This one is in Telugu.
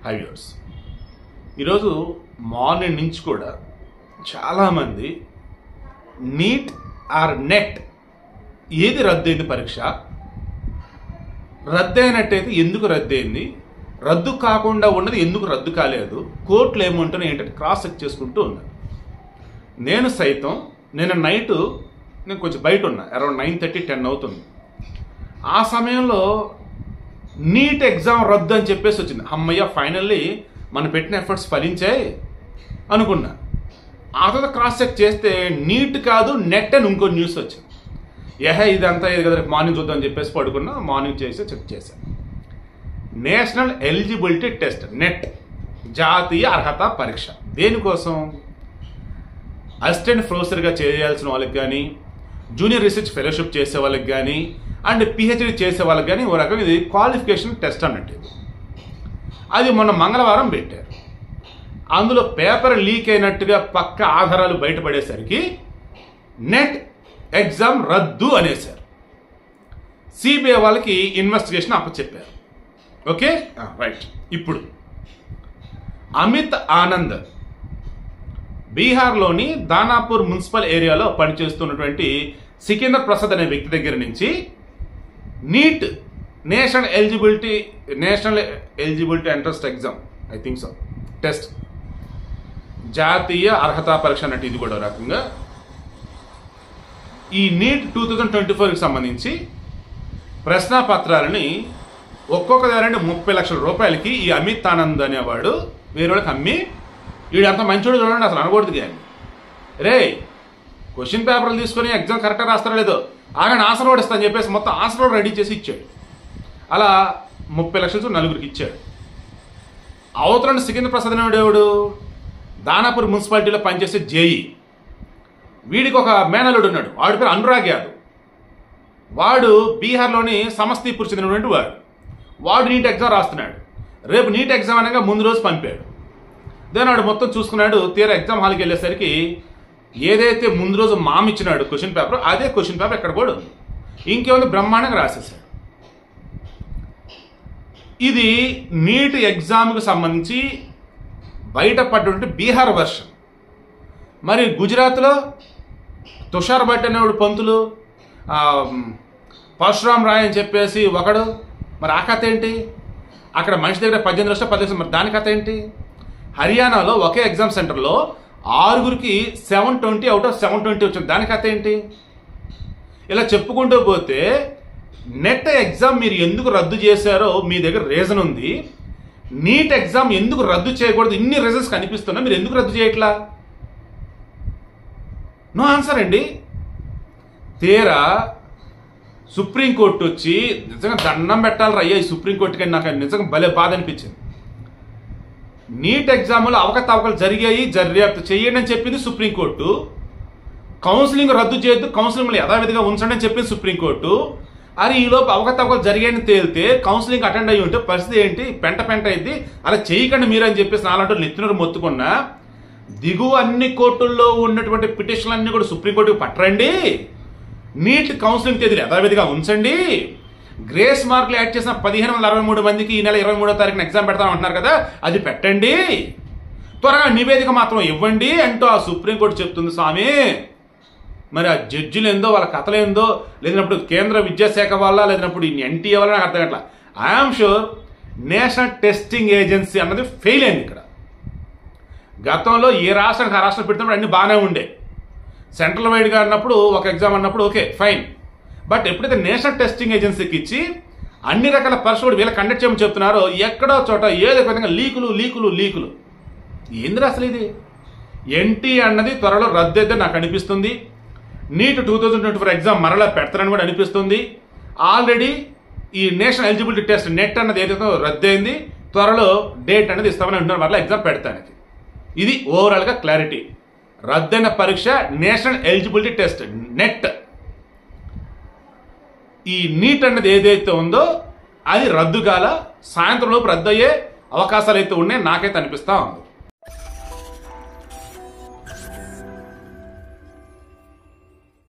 హై వ్యూర్స్ ఈరోజు మార్నింగ్ నుంచి కూడా చాలామంది నీట్ ఆర్ నెట్ ఏది రద్దయింది పరీక్ష రద్దయినట్టయితే ఎందుకు రద్దయింది రద్దు కాకుండా ఉన్నది ఎందుకు రద్దు కాలేదు కోర్టులు ఏమంటున్నా ఏంటంటే క్రాస్ చెక్ చేసుకుంటూ ఉన్నారు నేను సైతం నేను నైట్ నేను కొంచెం బయట ఉన్నా అరౌండ్ నైన్ థర్టీ టెన్ అవుతుంది ఆ సమయంలో నీట్ ఎగ్జామ్ రద్దు అని చెప్పేసి వచ్చింది అమ్మయ్య ఫైనల్లీ మనం పెట్టిన ఎఫర్ట్స్ ఫలించాయి అనుకున్నా ఆ తర్వాత క్రాస్ చెక్ చేస్తే నీట్ కాదు నెట్ అని ఇంకో న్యూస్ వచ్చింది ఏహే ఇదంతా ఇది కదా మార్నింగ్ చూద్దాం అని చెప్పేసి పడుకున్నా మార్నింగ్ చేసి చెక్ చేశాను నేషనల్ ఎలిజిబిలిటీ టెస్ట్ నెట్ జాతీయ అర్హత పరీక్ష దేనికోసం అసిస్టెంట్ ప్రొఫెసర్గా చేయాల్సిన వాళ్ళకి కానీ జూనియర్ రీసెర్చ్ ఫెలోషిప్ చేసే వాళ్ళకి కానీ అండ్ పిహెచ్డి చేసే వాళ్ళకి కానీ ఓ రకం ఇది క్వాలిఫికేషన్ టెస్ట్ అన్నట్టు ఇది. అది మొన్న మంగళవారం పెట్టారు అందులో పేపర్ లీక్ అయినట్టుగా పక్క ఆధారాలు బయటపడేసరికి నెట్ ఎగ్జామ్ రద్దు అనేశారు సిబిఐ వాళ్ళకి ఇన్వెస్టిగేషన్ అప్పచెప్పారు ఓకే రైట్ ఇప్పుడు అమిత్ ఆనంద్ బీహార్లోని దానాపూర్ మున్సిపల్ ఏరియాలో పనిచేస్తున్నటువంటి సికిందర్ ప్రసాద్ అనే వ్యక్తి దగ్గర నుంచి NEET national eligibility national eligibility entrance exam I think so test జాతీయ అర్హతా పరీక్ష అన్నట్టు ఇది కూడా ఒక రకంగా ఈ నీట్ టూ థౌజండ్ ట్వంటీ ఫోర్కి సంబంధించి ప్రశ్నాపత్రాలని ఒక్కొక్క దారంటే ముప్పై లక్షల రూపాయలకి ఈ అమిత్ ఆనంద్ అనేవాడు వేరే వాళ్ళకి అమ్మి వీడు అంత మంచోడు చూడండి అసలు అనకూడదు కానీ రే క్వశ్చన్ పేపర్లు తీసుకొని ఎగ్జామ్ కరెక్ట్గా రాస్తారో లేదో ఆగండి ఆన్సర్ కూడా ఇస్తా అని చెప్పేసి మొత్తం ఆన్సర్ కూడా రెడీ చేసి ఇచ్చాడు అలా ముప్పై లక్షలు నలుగురికి ఇచ్చాడు అవతల సికింద్ర ప్రసాద్ అనేవాడు ఎవడు దానాపూర్ మున్సిపాలిటీలో పనిచేసే జేఈ వీడికి ఒక మేనలుడు ఉన్నాడు వాడి పేరు అనురాగ్ యాదవ్ వాడు బీహార్లోని సమస్తీపూర్ చెందినటువంటి వాడు వాడు నీట్ ఎగ్జామ్ రాస్తున్నాడు రేపు నీట్ ఎగ్జామ్ అనగా ముందు రోజు పంపాడు దాని వాడు మొత్తం చూసుకున్నాడు తీరా ఎగ్జామ్ హాల్కి వెళ్ళేసరికి ఏదైతే ముందు రోజు మామ్ ఇచ్చినాడు క్వశ్చన్ పేపర్ అదే క్వశ్చన్ పేపర్ ఎక్కడ కూడా ఉంది ఇంకేముంది బ్రహ్మాండంగా రాసేసాడు ఇది నీట్ ఎగ్జామ్కి సంబంధించి బయటపడ్డటువంటి బీహార్ వర్షన్ మరి గుజరాత్లో తుషార్ భట్ అనేవాడు పంతులు ఆ, పరశురామ్ రాయ్ అని చెప్పేసి ఒకడు మరి ఆ కథ ఏంటి అక్కడ మనిషి దగ్గర పద్దెనిమిది లక్షలు పది లక్షలు మరి దాని కథ ఏంటి హర్యానాలో ఒకే ఎగ్జామ్ సెంటర్లో ఆరుగురికి seven twenty out of seven twenty వచ్చింది దాని కథ ఏంటి ఇలా చెప్పుకుంటూ పోతే నెట్ ఎగ్జామ్ మీరు ఎందుకు రద్దు చేశారో మీ దగ్గర రీజన్ ఉంది నీట్ ఎగ్జామ్ ఎందుకు రద్దు చేయకూడదు ఇన్ని రీజన్స్ కనిపిస్తున్నా మీరు ఎందుకు రద్దు చేయట్లా నో ఆన్సర్ అండి తీరా సుప్రీంకోర్టు వచ్చి నిజంగా దండం పెట్టాలి అయ్యా ఈ సుప్రీంకోర్టు కానీ నాకు నిజంగా భలే బాధ అనిపించింది నీట్ ఎగ్జామ్లో అవకతవకలు జరిగాయి దర్యాప్తు చేయండి అని చెప్పింది సుప్రీంకోర్టు కౌన్సిలింగ్ రద్దు చేయొద్దు కౌన్సిలింగ్ యథావిధిగా ఉంచండి అని చెప్పింది సుప్రీంకోర్టు అది ఈలోపు అవకతవకలు జరిగాయని తేలితే కౌన్సిలింగ్ అటెండ్ అయ్యి ఉంటే పరిస్థితి ఏంటి పెంట పెంట అయింది అలా చేయకండి మీరు అని చెప్పేసి నాలంటూ నెత్తినరు మొత్తుకున్నా దిగువ అన్ని కోర్టుల్లో ఉన్నటువంటి పిటిషన్లన్నీ కూడా సుప్రీంకోర్టుకి పట్టరండి నీట్ కౌన్సిలింగ్ తేదీలు యథావిధిగా ఉంచండి గ్రేస్ మార్కులు యాడ్ చేసిన పదిహేను వందల అరవై మూడు మందికి ఈ నెల ఇరవై మూడో తారీఖున ఎగ్జామ్ పెడతాం అంటున్నారు కదా అది పెట్టండి త్వరగా నివేదిక మాత్రం ఇవ్వండి అంటూ ఆ సుప్రీంకోర్టు చెప్తుంది స్వామి మరి ఆ జడ్జిలు ఏందో వాళ్ళ కథలు ఏందో లేదన్నప్పుడు కేంద్ర విద్యాశాఖ వల్ల లేదన్నప్పుడు ఈ ఎన్టీఏ వల్ల నాకు అర్థం కావట్లా I'm sure national testing agency అన్నది ఫెయిల్ అయింది ఇక్కడ గతంలో ఏ రాష్ట్రానికి ఆ రాష్ట్రం పెడుతున్నప్పుడు అన్ని బాగానే ఉండే సెంట్రల్ వైడ్గా అన్నప్పుడు ఒక ఎగ్జామ్ అన్నప్పుడు ఓకే ఫైన్ బట్ ఎప్పుడైతే నేషనల్ టెస్టింగ్ ఏజెన్సీకి ఇచ్చి అన్ని రకాల పరీక్షలు కూడా వీళ్ళు కండక్ట్ చేయమని చెప్తున్నారో ఎక్కడో చోట ఏదో ఒక విధంగా లీకులు లీకులు లీకులు ఏందిరా అసలు ఇది ఎన్టీ అన్నది త్వరలో రద్దయితే నాకు అనిపిస్తుంది NEET two thousand twenty four exam మరలా పెడతారని కూడా అనిపిస్తుంది ఆల్రెడీ ఈ నేషనల్ ఎలిజిబిలిటీ టెస్ట్ నెట్ అన్నది ఏదైతే రద్దయింది త్వరలో డేట్ అనేది ఇస్తామని అంటున్నారు మరలా ఎగ్జామ్ పెడతానికి ఇది ఓవరాల్గా క్లారిటీ రద్దయిన పరీక్ష నేషనల్ ఎలిజిబిలిటీ టెస్ట్ నెట్ ఈ నీట్ అన్నది ఏదైతే ఉందో అది రద్దు కాల సాయంత్రం లోపు రద్దు అయ్యే అవకాశాలు అయితే ఉన్నాయి నాకైతే అనిపిస్తా ఉంది